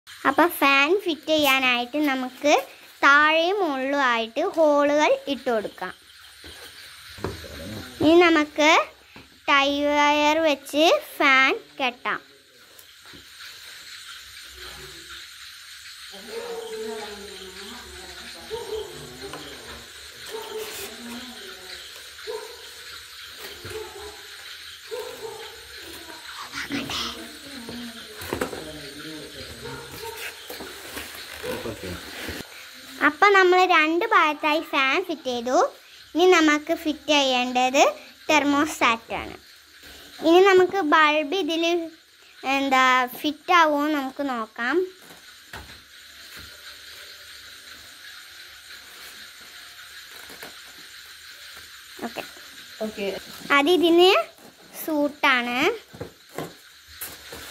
അപ്പോൾ fan fit ചെയ്യാനായിട്ട് നമുക്ക് താഴെയും മുകളിലും ആയിട്ട് ഹോളുകൾ ഇട്ട് കൊടുക്കാം ഇനി നമുക്ക് ടൈ വയർ വെച്ച് ഫാൻ കെട്ടാം അപ്പം നമ്മൾ രണ്ട് ഭാഗത്തായി ഫാൻ ഫിറ്റ് ചെയ്തു ഇനി നമുക്ക് ഫിറ്റ് ചെയ്യേണ്ടത് തെർമോസ്റ്റാറ്റ് ആണ് ഇനി നമുക്ക് ബൾബ് ഇതിൽ എന്താ ഫിറ്റ് ആവുമോ നമുക്ക് നോക്കാം ഓക്കെ ഓക്കെ അത് ഇതിന് സൂട്ടാണ്